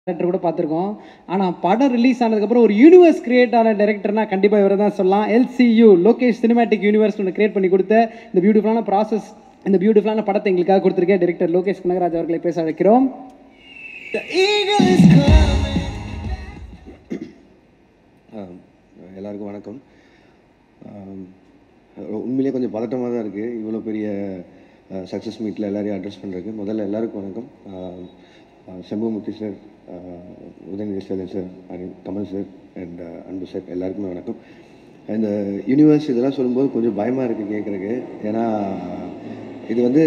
director கூட பார்த்துருக்கோம் ஆனால் படம் ரிலீஸ் ஆனதுக்கப்புறம் ஒரு யூனிவர்ஸ் கிரியேட் ஆன டேரக்டர்னா கண்டிப்பாக இவரை தான் சொல்லலாம் எல்சியூ லோகேஷ் சினிமேட்டிக் யூனிவர்ஸ் ஒன்று கிரியேட் பண்ணி கொடுத்த இந்த பியூட்டிஃபுல்லான ப்ராசஸ் இந்த பியூட்டிஃபுல்லான படத்தை எங்களுக்காக கொடுத்துருக்கேன் டேரக்டர் லோகேஷ் கனகராஜ் அவர்களை பேச அழைக்கிறோம் ஆம், எல்லாருக்கும் வணக்கம் ஆம், உண்மையிலேயே கொஞ்சம் பதட்டமாக தான் இருக்குது இவ்வளோ பெரிய சக்ஸஸ் மீட்டில் எல்லாரையும் அட்ரஸ் பண்ணுறதுக்கு முதல்ல எல்லாருக்கும் வணக்கம் ஆம், ஆ, செம்புமுத்தி சார் ஆ, Udhayanidhi Stalin sir and Kamal sir and Anbu sir எல்லாருக்குமே வணக்கம் இந்த யூனிவர்ஸ் இதெல்லாம் சொல்லும்போது கொஞ்சம் பயமாக இருக்குது கேட்குறதுக்கு ஏன்னா இது வந்து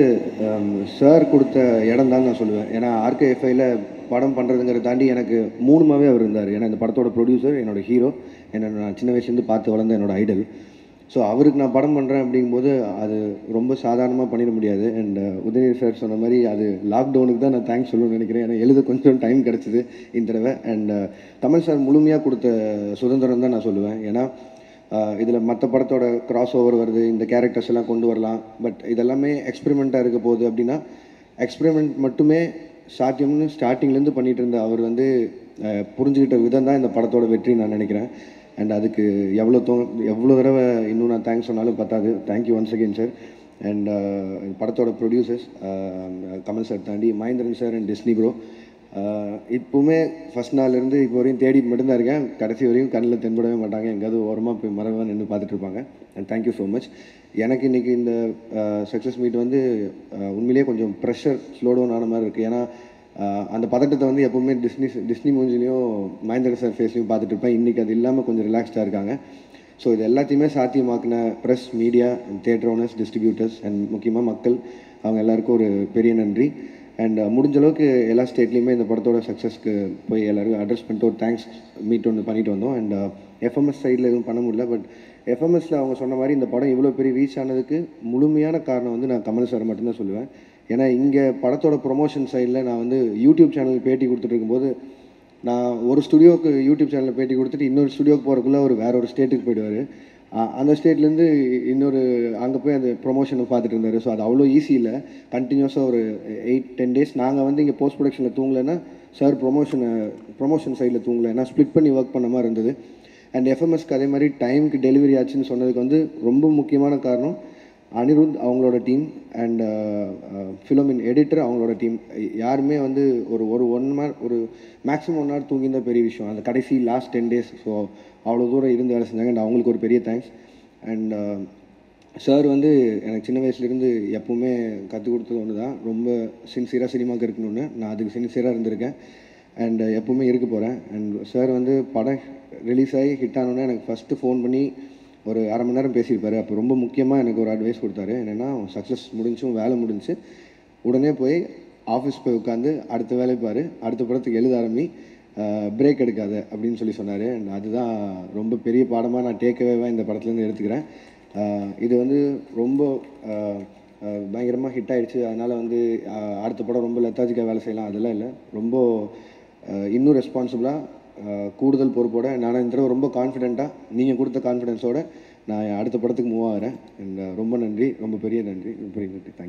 சார் கொடுத்த இடம் தான் நான் சொல்லுவேன் ஏன்னா ஆர்கேஎஃப்ஐயில் படம் பண்ணுறதுங்கிறத தாண்டி எனக்கு மூணுமாவே அவர் இருந்தார் ஏன்னா இந்த படத்தோட ப்ரொடியூசர் என்னோட ஹீரோ என்ன நான் சின்ன வயசுலேருந்து பார்த்து வளர்ந்த என்னோட ஐடல் ஸோ அவருக்கு நான் படம் பண்ணுறேன் அப்படிங்கும்போது அது ரொம்ப சாதாரணமாக பண்ணிட முடியாது அண்ட் உதயநிதி சார் சொன்ன மாதிரி அது லாக்டவுனுக்கு தான் நான் தேங்க்ஸ் சொல்லணும்னு நினைக்கிறேன் ஏன்னா எழுத கொஞ்சம் டைம் கிடச்சிது இந்த தடவை அண்ட் கமல் சார் முழுமையாக கொடுத்த சுதந்திரம் தான் நான் சொல்லுவேன் ஏன்னா இதில் மற்ற படத்தோட கிராஸ் ஓவர் வருது இந்த கேரக்டர்ஸ் எல்லாம் கொண்டு வரலாம் பட் இதெல்லாமே எக்ஸ்பெரிமெண்ட்டாக இருக்க போகுது அப்படின்னா எக்ஸ்பெரிமெண்ட் மட்டுமே சாத்தியம்னு ஸ்டார்டிங்லேருந்து பண்ணிட்டு இருந்த அவர் வந்து அஹ், புரிஞ்சுக்கிட்ட விதம் தான் இந்த படத்தோட வெற்றி நான் நினைக்கிறேன் அண்ட் அதுக்கு எவ்வளோ தோ எவ்வளோ தடவை இன்னும் நான் தேங்க்ஸ் சொன்னாலும் பத்தாது thank you once again sir and படத்தோட ப்ரொடியூசர்ஸ் கமல் சார் தாண்டி Mahendran sir and Disney bro இப்போவுமே ஃபஸ்ட் நாள்லேருந்து இப்போ வரையும் தேடிட்டு மட்டும்தான் இருக்கேன் கடைசி வரையும் கண்ணில் தென்படவே மாட்டாங்க எங்கேயாவது ஓரமாக போய் மரமாக நின்று பார்த்துட்டு இருப்பாங்க அண்ட் தேங்க்யூ ஸோ மச் எனக்கு இன்றைக்கி இந்த சக்ஸஸ் மீட் வந்து அஹ், உண்மையிலேயே கொஞ்சம் ப்ரெஷர் ஸ்லோ டவுன் ஆன மாதிரி இருக்குது ஏன்னா அஹ், அந்த பதட்டத்தை வந்து எப்போவுமே டிஸ்னி டிஸ்னி மூஞ்சிலையும் மகேந்திர சார் ஃபேஸ்லையும் பார்த்துட்டு இருப்பேன் இன்றைக்கி அது இல்லாமல் கொஞ்சம் ரிலாக்ஸ்டாக இருக்காங்க ஸோ இது எல்லாத்தையுமே சாத்தியமாக்கின press media theatre owners distributors and முக்கியமாக மக்கள் அவங்க எல்லாருக்கும் ஒரு பெரிய நன்றி அண்ட் முடிஞ்ச அளவுக்கு எல்லா ஸ்டேட்லேயுமே இந்த படத்தோட சக்ஸஸ்க்கு போய் எல்லாருக்கும் அட்ரஸ் பண்ணிட்டு ஒரு தேங்க்ஸ் மீட் ஒன்று பண்ணிட்டு வந்தோம் அண்ட் எஃப்எம்எஸ் சைடில் எதுவும் பண்ண முடியல பட் எஃப்எம்எஸ்ல அவங்க சொன்ன மாதிரி இந்த படம் இவ்வளோ பெரிய ரீச் ஆனதுக்கு முழுமையான காரணம் வந்து நான் கமல் சார் மட்டும்தான் சொல்லுவேன் ஏன்னா இங்கே படத்தோட ப்ரொமோஷன் சைடில் நான் வந்து யூடியூப் சேனல் பேட்டி கொடுத்துட்டு இருக்கும்போது நான் ஒரு ஸ்டுடியோக்கு யூடியூப் சேனலில் பேட்டி கொடுத்துட்டு இன்னொரு ஸ்டுடியோக்கு போகிறக்குள்ள அவர் வேற ஒரு ஸ்டேட்டுக்கு போயிடுவார் அந்த ஸ்டேட்லேருந்து இன்னொரு அங்கே போய் அந்த ப்ரொமோஷனை பார்த்துட்டு இருந்தார் ஸோ அது அவ்வளோ ஈஸி இல்லை கண்டினியூஸாக ஒரு எயிட் டென் டேஸ் நாங்கள் வந்து இங்கே போஸ்ட் ப்ரொடக்ஷனில் தூங்கலைன்னா சார் ப்ரொமோஷனை ப்ரொமோஷன் சைடில் தூங்கலை ஏன்னா ஸ்ப்ளிட் பண்ணி ஒர்க் பண்ண மாதிரி இருந்தது அண்ட் எஃப்எம்எஸ்க்கு அதே மாதிரி டைமுக்கு டெலிவரி ஆச்சுன்னு சொன்னதுக்கு வந்து ரொம்ப முக்கியமான காரணம் அனிருத் அவங்களோட டீம் அண்ட் ஃபிலோமின் எடிட்டர் அவங்களோட டீம் யாருமே வந்து ஒரு ஒரு ஒன் ஹவர் ஒரு மேக்ஸிமம் ஒன் ஹவர் தூங்கியிருந்தா பெரிய விஷயம் அந்த கடைசி லாஸ்ட் டென் டேஸ் ஸோ அவ்வளோ தூரம் இருந்து வேலை செஞ்சாங்க அண்ட் அவங்களுக்கு ஒரு பெரிய தேங்க்ஸ் அண்ட் சார் வந்து எனக்கு சின்ன வயசுலேருந்து எப்போவுமே கற்றுக் கொடுத்தது ஒன்று தான் ரொம்ப சின்சியராக சினிமாவுக்கு இருக்கணும்னு நான் அதுக்கு சின்சியராக இருந்திருக்கேன் அண்ட் எப்போவுமே இருக்க போகிறேன் அண்ட் சார் வந்து படம் ரிலீஸ் ஆகி ஹிட் ஆனோன்னே எனக்கு ஃபஸ்ட்டு ஃபோன் பண்ணி ஒரு அரை மணி நேரம் பேசியிருப்பாரு அப்போ ரொம்ப முக்கியமாக எனக்கு ஒரு அட்வைஸ் கொடுத்தாரு என்னென்னா சக்ஸஸ் முடிஞ்சும் வேலை முடிஞ்சு உடனே போய் ஆஃபீஸ் போய் உட்காந்து அடுத்த வேலை பாரு அடுத்த படத்துக்கு எழுத ஆரம்பி பிரேக் எடுக்காத அப்படின்னு சொல்லி சொன்னார் அண்ட் அதுதான் ரொம்ப பெரிய பாடமாக நான் டேக்கவேவாக இந்த படத்துலேருந்து எடுத்துக்கிறேன் ஆஹ் இது வந்து ரொம்ப பயங்கரமாக ஹிட் ஆயிடுச்சு அதனால் வந்து ஆஹ் அடுத்த படம் ரொம்ப லெத்தாஜிக்காக வேலை செய்யலாம் அதெல்லாம் இல்லை ரொம்ப ஆஹ் இன்னும் ரெஸ்பான்சிபிளாக கூடுதல் பொறுப்போட நான் இந்த தடவை ரொம்ப கான்ஃபிடென்ட்டாக நீங்கள் கொடுத்த கான்ஃபிடென்ஸோட நான் அடுத்த படத்துக்கு மூவ் ஆகிறேன் அண்ட் ரொம்ப நன்றி ரொம்ப பெரிய நன்றி ரொம்ப பெரிய நன்றி தேங்க்யூ